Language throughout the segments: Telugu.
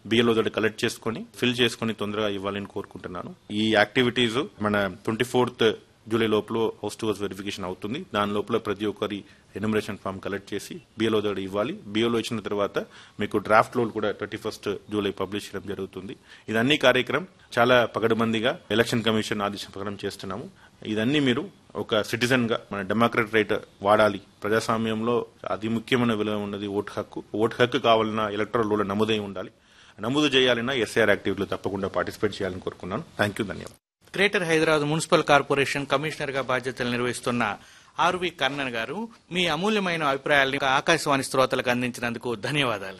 బిఎల్ఓ దగ్గర కలెక్ట్ చేసుకొని ఫిల్ చేసుకొని తొందరగా ఇవ్వాలని కోరుకుంటున్నాను ఈ యాక్టివిటీస్ మన ట్వంటీ ఫోర్త్ జూలై లోపల హౌస్ టు హౌస్ వెరిఫికేషన్ అవుతుంది దాని లోపల ప్రతి ఒక్కరి ఎన్యూమరేషన్ ఫామ్ కలెక్ట్ చేసి బిఎల్ఓ దగ్గర ఇవ్వాలి బిఎల్ఓ ఇచ్చిన తర్వాత మీకు డ్రాఫ్ట్ లో కూడా థర్టీ ఫస్ట్ జూలై పబ్లిష్ చేయడం జరుగుతుంది ఇదన్నీ కార్యక్రమం చాలా పగడబందిగా ఎలక్షన్ కమిషన్ ఆదేశం ప్రకారం చేస్తున్నాము ఇదన్నీ మీరు ఒక సిటిజన్ గా మన డెమోక్రట్ రైట్ వాడాలి ప్రజాస్వామ్యంలో అతి ముఖ్యమైన విలువ ఉన్నది ఓటు హక్కు ఓటు హక్కు కావాలన్నా ఎలక్ట్రల్ రూల్ నమోదై ఉండాలి నమోదు చేయాలన్నా ఎస్ఐఆర్ యాక్టివిటీలో తప్పకుండా పార్టిసిపేట్ చేయాలని కోరుకున్నాను థ్యాంక్ యూ ధన్యవాదాలు Greater Hyderabad Municipal Corporation commissioner గా బాధ్యతలు నిర్వహిస్తున్న ఆర్వి కర్ణన్ గారు మీ అమూల్యమైన అభిప్రాయాలను ఆకాశవాణి శ్రోతలకు అందించినందుకు ధన్యవాదాలు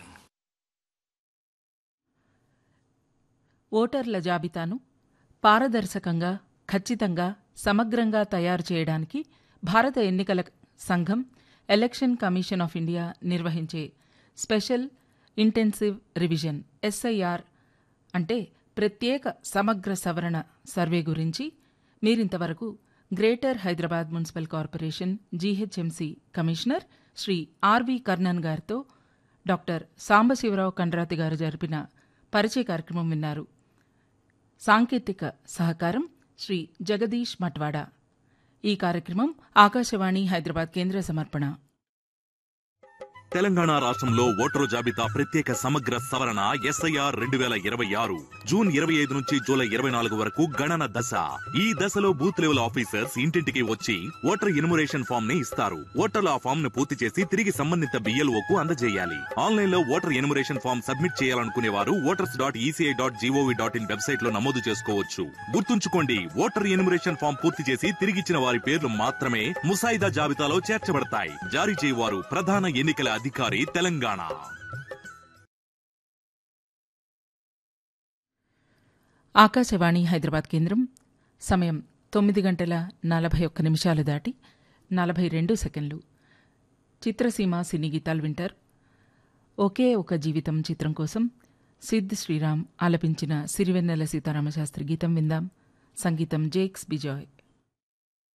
ఓటర్ల జాబితాను పారదర్శకంగా ఖచ్చితంగా సమగ్రంగా తయారు చేయడానికి భారత ఎన్నికల సంఘం ఎలక్షన్ కమిషన్ ఆఫ్ ఇండియా నిర్వహించే స్పెషల్ ఇంటెన్సివ్ రివిజన్ ఎస్ఐఆర్ అంటే ప్రత్యేక సమగ్ర సవరణ సర్వే గురించి మీరింతవరకు Greater Hyderabad Municipal Corporation GHMC commissioner Shri RV Karnan గారితో డాక్టర్ సాంబశివరావు కండ్రాతి గారు జరిపిన పరిచయ కార్యక్రమం విన్నారు సాంకేతిక సహకారం శ్రీ జగదీష్ మట్వాడా ఈ కార్యక్రమం ఆకాశవాణి హైదరాబాద్ కేంద్ర సమర్పణ తెలంగాణ రాష్ట్రంలో ఓటరు జాబితా ప్రత్యేక సమగ్ర సవరణ ఎస్ఐఆర్ రెండు వేల ఇరవై ఆరు జూన్ ఇరవై ఐదు నుంచి జూలై ఇరవై నాలుగు వరకు గణన దశ ఈ దశలో బూత్ లెవెల్ ఆఫీసర్స్ ఇంటింటికి వచ్చి ఓటర్ ఇనుమరేషన్ ఫామ్ ని ఇస్తారు ఓటర్లు ఆ ఫామ్ ను పూర్తి చేసి తిరిగి సంబంధిత బిఎల్ఓ కు అందజేయాలి ఆన్లైన్ లో ఓటర్ ఎనుమరేషన్ ఫామ్ సబ్మిట్ చేయాలనుకునే వారు voters dot ECI dot GOV dot in website లో నమోదు చేసుకోవచ్చు గుర్తుంచుకోండి ఓటర్ ఎనుమరేషన్ ఫామ్ పూర్తి చేసి తిరిగిచ్చిన వారి పేర్లు మాత్రమే ముసాయిదా జాబితాలో చేర్చబడతాయి జారీ చేయవారు ప్రధాన ఎన్నికల అధికారి తెలంగాణ ఆకాశవాణి హైదరాబాద్ కేంద్రం సమయం తొమ్మిది గంటల నలభై ఒక్క నిమిషాలు దాటి నలభై రెండు సెకండ్లు చిత్రసీమ సినీ గీతాలు వింటారు ఒకే ఒక జీవితం చిత్రం కోసం సిద్ శ్రీరామ్ ఆలపించిన సిరివెన్నెల సీతారామశాస్త్రి గీతం విందాం సంగీతం జేక్స్ బిజాయ్